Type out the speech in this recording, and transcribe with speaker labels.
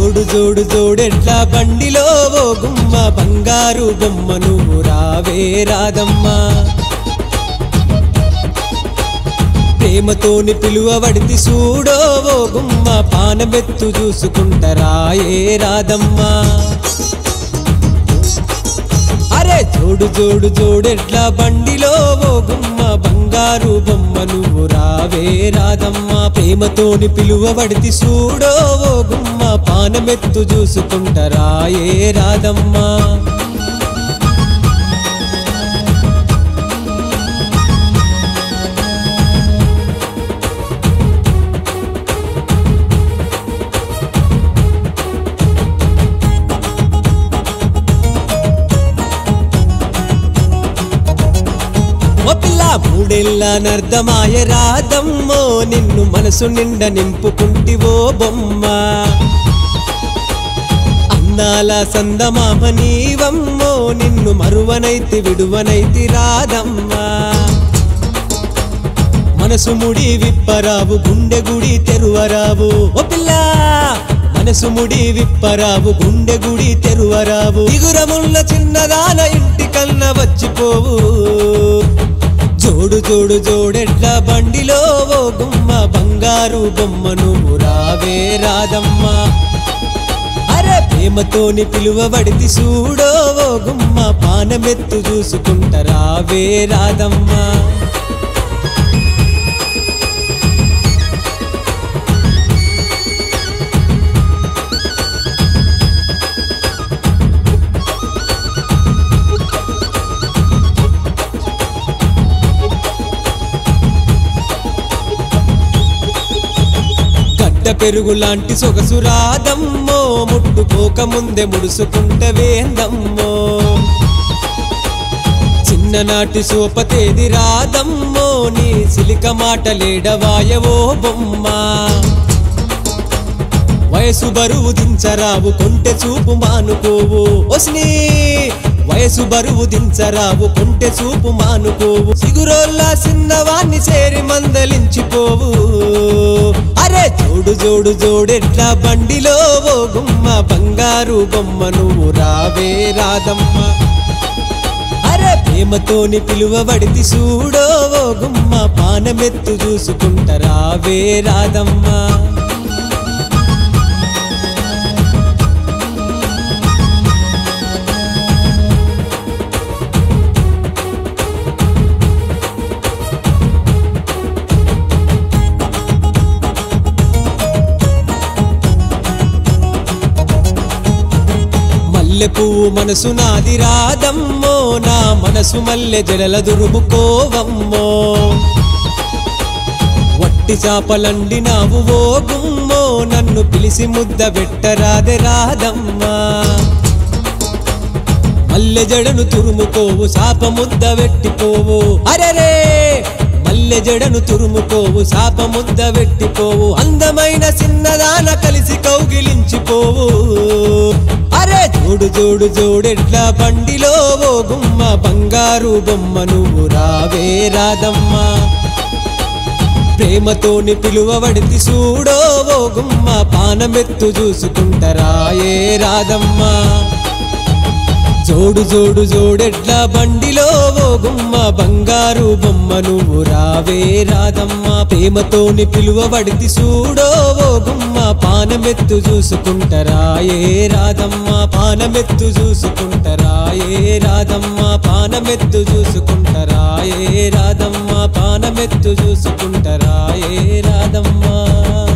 Speaker 1: జోడు జోడు జోడెట్లా బండిలో ఓ గుమ్మ బంగారు బొమ్మ నువ్వు రావే రాదమ్మా ప్రేమతోని పిలువబడితి చూడో ఓ గుమ్మ పానబెత్తు చూసుకుంటరాయే రాదమ్మా అరే జోడు జోడు జోడెట్లా బండిలో ఓ గుమ్మ బంగారు బొమ్మ నువ్వు రావే రాదమ్మ ప్రేమతోని పిలువబడితి చూడో ఓ గుమ్మ పానమెత్తు చూసుకుంటరాయే రాదమ్మా ఓ పిల్ల మూడేళ్ళ నర్దమాయ రాదమ్మో నిన్ను మనసు నిండ నింపుకుంటివో బొమ్మ అన్నాల సందమామ నీవమ్మో నిన్ను మరువనైతి విడువనైతి రాదమ్మా మనసు ముడి విప్పరావు గుండె గుడి తెరువరావు ఓ పిల్ల మనసు ముడి విప్పరావు గుండె గుడి తెరువరావు ఇగురమున్న చిన్నదాన ఇంటి కన్న వచ్చిపోవు జోడు జోడు జోడెడ్ల బండిలో ఓ గుమ్మ బంగారు బొమ్మ నువ్వు రావే రాదమ్మా అరే ప్రేమతోని పిలువబడితి చూడో ఓ గుమ్మ పానమెత్తు చూసుకుంటరావే రాదమ్మా గడ్డ పెరుగు లాంటి సొగసు రాదమ్మో ముట్టుకోక ముందే ముడుసుకుంటే వేందమ్మో చిన్ననాటి సోపతేది రాదమ్మో నీ సిలిక మాట లేడవాయవో బొమ్మ వయసు బరువు దించరావు కొంటె చూపు మానుకోవు ఒస్ని వయసు బరువు దించరావు కొంటె చూపు మానుకోవు సిగురోల్లా చిన్నవాణ్ణి చేరి మందలించిపోవు అరే జోడు జోడు జోడెట్లా బండిలో ఓ గుమ్మ బంగారు బొమ్మ నువ్వు రావే రాదమ్మ అరే ప్రేమతోని పిలువబడితి చూడో ఓ గుమ్మ పానమెత్తు చూసుకుంటరావే రాదమ్మా మల్లె పువ్వు మనసు నాది రాదమ్మో నా మనసు మల్లె జడల దురుముకోవమ్మో వట్టి చాపలండి నావు ఓ గుమ్మో నన్ను పిలిసి ముద్ద పెట్టరాదే రాదమ్మా మల్లె జడను తురుముకోవు శాప ముద్ద వెట్టిపోవు అరెరే మల్లె జడను తురుముకోవు శాప ముద్ద వెట్టిపోవు అందమైన చిన్నదాన కలిసి కౌగిలించిపోవు అరే జోడు జోడు జోడెడ్ల బండిలో ఓ గుమ్మ బంగారు బొమ్మ నువ్వు రావే రాదమ్మా ప్రేమతోని పిలువబడితి చూడో ఓ గుమ్మ పానమెత్తు చూసుకుంటరాయే రాదమ్మా జోడు జోడు జోడెడ్ల బండిలో ఓ గుమ్మ బంగారు బొమ్మ నువ్వు రావే రాదమ్మా ప్రేమతోని పిలువబడితి చూడో ఓ గుమ్మ పానమెత్తు చూసుకుంటరాయే రాదమ్మా పానమెత్తు చూసుకుంటరాయే రాదమ్మా పానమెత్తు చూసుకుంటరాయే రాదమ్మా పానమెత్తు చూసుకుంటరాయే రాదమ్మా